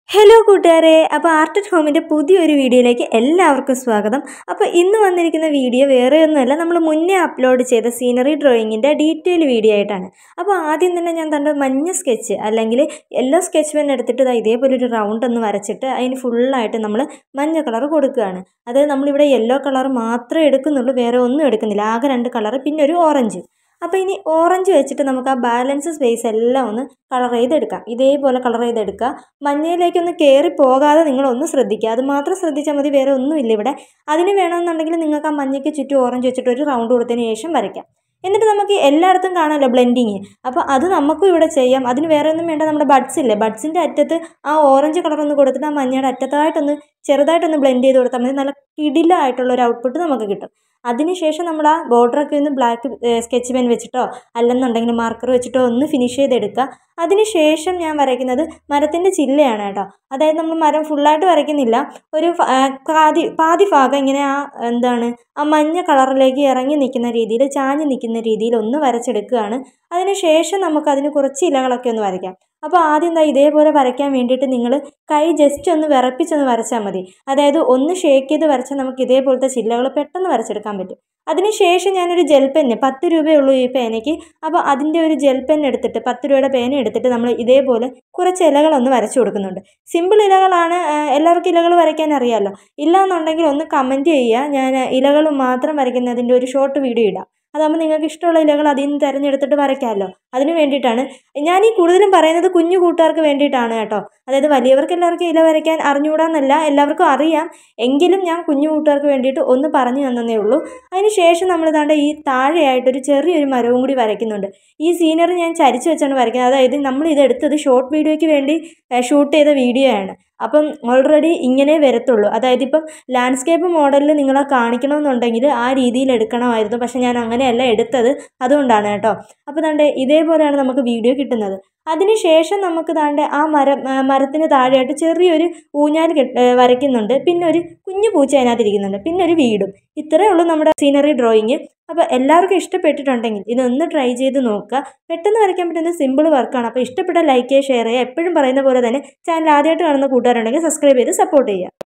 hello കൂട്ടുകാരെ അപ്പോൾ art at ഹോമിൻ്റെ പുതിയൊരു വീഡിയോയിലേക്ക് എല്ലാവർക്കും സ്വാഗതം അപ്പോൾ ഇന്ന് വന്നിരിക്കുന്ന വീഡിയോ വേറെ ഒന്നുമല്ല നമ്മൾ മുന്നേ അപ്ലോഡ് ചെയ്ത സീനറി ഡ്രോയിങ്ങിൻ്റെ ഡീറ്റെയിൽ വീഡിയോ ആയിട്ടാണ് അപ്പോൾ ആദ്യം തന്നെ ഞാൻ തൻ്റെ മഞ്ഞ സ്കെച്ച് അല്ലെങ്കിൽ യെല്ലോ സ്കെച്ച് പെൻ എടുത്തിട്ട് ദാ ഇതേപോലെ ഒരു റൗണ്ട് ഒന്ന് വരച്ചിട്ട് അതിന് ഫുള്ളായിട്ട് നമ്മൾ മഞ്ഞ കളർ കൊടുക്കുകയാണ് അതായത് നമ്മളിവിടെ യെല്ലോ കളർ മാത്രമേ എടുക്കുന്നുള്ളൂ വേറെ ഒന്നും എടുക്കുന്നില്ല ആകെ രണ്ട് കളർ പിന്നെ ഒരു ഓറഞ്ച് അപ്പോൾ ഇനി ഓറഞ്ച് വെച്ചിട്ട് നമുക്ക് ആ ബാലൻസ് സ്പേസ് എല്ലാം ഒന്ന് കളർ ചെയ്തെടുക്കാം ഇതേപോലെ കളർ ചെയ്തെടുക്കുക മഞ്ഞയിലേക്കൊന്ന് കയറി പോകാതെ നിങ്ങളൊന്ന് ശ്രദ്ധിക്കുക അത് മാത്രം ശ്രദ്ധിച്ചാൽ മതി വേറെ ഒന്നുമില്ല ഇവിടെ അതിന് വേണമെന്നുണ്ടെങ്കിൽ നിങ്ങൾക്ക് ആ മഞ്ഞയ്ക്ക് ചുറ്റും ഓറഞ്ച് വെച്ചിട്ട് ഒരു റൗണ്ട് കൊടുത്തതിന് ശേഷം വരയ്ക്കാം എന്നിട്ട് നമുക്ക് എല്ലായിടത്തും കാണാമല്ലോ ബ്ലെൻഡിങ് അപ്പോൾ അത് നമുക്കും ഇവിടെ ചെയ്യാം അതിന് വേറെ ഒന്നും വേണ്ട നമ്മുടെ ബഡ്സ് ഇല്ലേ ബഡ്സിൻ്റെ അറ്റത്ത് ആ ഓറഞ്ച് കളർ ഒന്ന് കൊടുത്തിട്ട് ആ മഞ്ഞയുടെ അറ്റത്തായിട്ടൊന്ന് ചെറുതായിട്ടൊന്ന് ബ്ലെൻഡ് ചെയ്ത് കൊടുത്താൽ മതി നല്ല കിടിലായിട്ടുള്ള ഒരു ഔട്ട്പുട്ട് നമുക്ക് കിട്ടും അതിനുശേഷം നമ്മൾ ആ ബോർഡറൊക്കെ ഒന്ന് ബ്ലാക്ക് സ്കെച്ച് പെൻ വെച്ചിട്ടോ അല്ലെന്നുണ്ടെങ്കിൽ മാർക്കർ വെച്ചിട്ടോ ഒന്ന് ഫിനിഷ് ചെയ്തെടുക്കുക അതിനുശേഷം ഞാൻ വരയ്ക്കുന്നത് മരത്തിൻ്റെ ചില്ലയാണ് കേട്ടോ അതായത് നമ്മൾ മരം ഫുള്ളായിട്ട് വരയ്ക്കുന്നില്ല ഒരു ഫ- ആ, പാതി പാതി ഭാഗം ഇങ്ങനെ ആ എന്താണ് ആ മഞ്ഞ കളറിലേക്ക് ഇറങ്ങി നിൽക്കുന്ന രീതിയിൽ ചാഞ്ഞ് നിൽക്കുന്ന രീതിയിൽ ഒന്ന് വരച്ചെടുക്കുകയാണ് അതിനുശേഷം നമുക്ക് അതിന് കുറച്ച് ഇലകളൊക്കെ ഒന്ന് വരയ്ക്കാം അപ്പോൾ ആദ്യം എന്താ ഇതേപോലെ വരയ്ക്കാൻ വേണ്ടിയിട്ട് നിങ്ങൾ കൈ ജസ്റ്റ് ഒന്ന് വിറപ്പിച്ചൊന്ന് വരച്ചാൽ മതി അതായത് ഒന്ന് ഷേക്ക് ചെയ്ത് വരച്ചാൽ നമുക്ക് ഇതേപോലത്തെ ചില്ലകൾ പെട്ടെന്ന് വരച്ചെടുക്കാൻ പറ്റും അതിനുശേഷം ഞാനൊരു ജെൽ പെന്ന് പത്ത് രൂപയുള്ളൂ ഈ പേനയ്ക്ക് അപ്പോൾ അതിൻ്റെ ഒരു ജെൽ പെൻ എടുത്തിട്ട് പത്ത് രൂപയുടെ പേന എടുത്തിട്ട് നമ്മൾ ഇതേപോലെ കുറച്ച് ഇലകളൊന്ന് വരച്ചു കൊടുക്കുന്നുണ്ട് സിമ്പിൾ ഇലകളാണ് ആ, എല്ലാവർക്കും ഇലകൾ വരയ്ക്കാൻ അറിയാമല്ലോ ഇല്ല എന്നുണ്ടെങ്കിൽ ഒന്ന് കമൻറ്റ് ചെയ്യുക ഞാൻ ഇലകൾ മാത്രം വരയ്ക്കുന്നതിൻ്റെ ഒരു ഷോർട്ട് വീഡിയോ ഇടാം അതാകുമ്പോൾ നിങ്ങൾക്ക് ഇഷ്ടമുള്ള ഇലകൾ അതിൽ നിന്ന് തിരഞ്ഞെടുത്തിട്ട് വരയ്ക്കാമല്ലോ അതിന് വേണ്ടിയിട്ടാണ് ഞാൻ ഈ കൂടുതലും പറയുന്നത് കുഞ്ഞു കൂട്ടുകാർക്ക് വേണ്ടിയിട്ടാണ് കേട്ടോ അതായത് വലിയവർക്ക് എല്ലാവർക്കും ഇല വരയ്ക്കാൻ അറിഞ്ഞുകൂടാന്നല്ല എല്ലാവർക്കും അറിയാം എങ്കിലും ഞാൻ കുഞ്ഞു കൂട്ടുകാർക്ക് വേണ്ടിയിട്ട് ഒന്ന് പറഞ്ഞു തന്നേ ഉള്ളൂ അതിന് ശേഷം നമ്മൾ ദാണ്ട് ഈ താഴെയായിട്ടൊരു ചെറിയൊരു മരവും കൂടി വരയ്ക്കുന്നുണ്ട് ഈ സീനറി ഞാൻ ചരിച്ച് വെച്ചാണ് വരയ്ക്കുന്നത് അതായത് നമ്മൾ ഇത് എടുത്തത് ഷോർട്ട് വീഡിയോയ്ക്ക് വേണ്ടി ഷൂട്ട് ചെയ്ത വീഡിയോ ആണ് അപ്പം ഓൾറെഡി ഇങ്ങനെ വരത്തുള്ളൂ അതായത് ഇപ്പം ലാൻഡ്സ്കേപ്പ് മോഡലിൽ നിങ്ങളെ കാണിക്കണമെന്നുണ്ടെങ്കിൽ ആ രീതിയിൽ എടുക്കണമായിരുന്നു പക്ഷെ ഞാൻ അങ്ങനെയല്ല എടുത്തത് അതുകൊണ്ടാണ് കേട്ടോ അപ്പോൾ ദാണ്ട് ഇതേപോലെയാണ് നമുക്ക് വീഡിയോ കിട്ടുന്നത് അതിനുശേഷം നമുക്ക് ദാണ്ട് ആ മരം ആ മരത്തിന് താഴെയായിട്ട് ചെറിയൊരു ഊഞ്ഞാൽ കെട്ട് ഏ, വരയ്ക്കുന്നുണ്ട് പിന്നെ ഒരു കുഞ്ഞു പൂച്ച അതിനകത്ത് ഇരിക്കുന്നുണ്ട് പിന്നെ ഒരു വീടും ഇത്രയേ ഉള്ളൂ നമ്മുടെ സീനറി ഡ്രോയിങ് അപ്പോൾ എല്ലാവർക്കും ഇഷ്ടപ്പെട്ടിട്ടുണ്ടെങ്കിൽ ഇതൊന്ന് ട്രൈ ചെയ്ത് നോക്കുക പെട്ടെന്ന് വരയ്ക്കാൻ പറ്റുന്ന സിമ്പിൾ വർക്കാണ് അപ്പോൾ ഇഷ്ടപ്പെട്ട ലൈക്ക് ചെയ്യുക ഷെയർ ചെയ്യുക എപ്പോഴും പറയുന്ന പോലെ തന്നെ ചാനൽ ആദ്യമായിട്ട് കാണുന്ന കൂട്ടുകാരുണ്ടെങ്കിൽ സബ്സ്ക്രൈബ് ചെയ്ത് സപ്പോർട്ട് ചെയ്യുക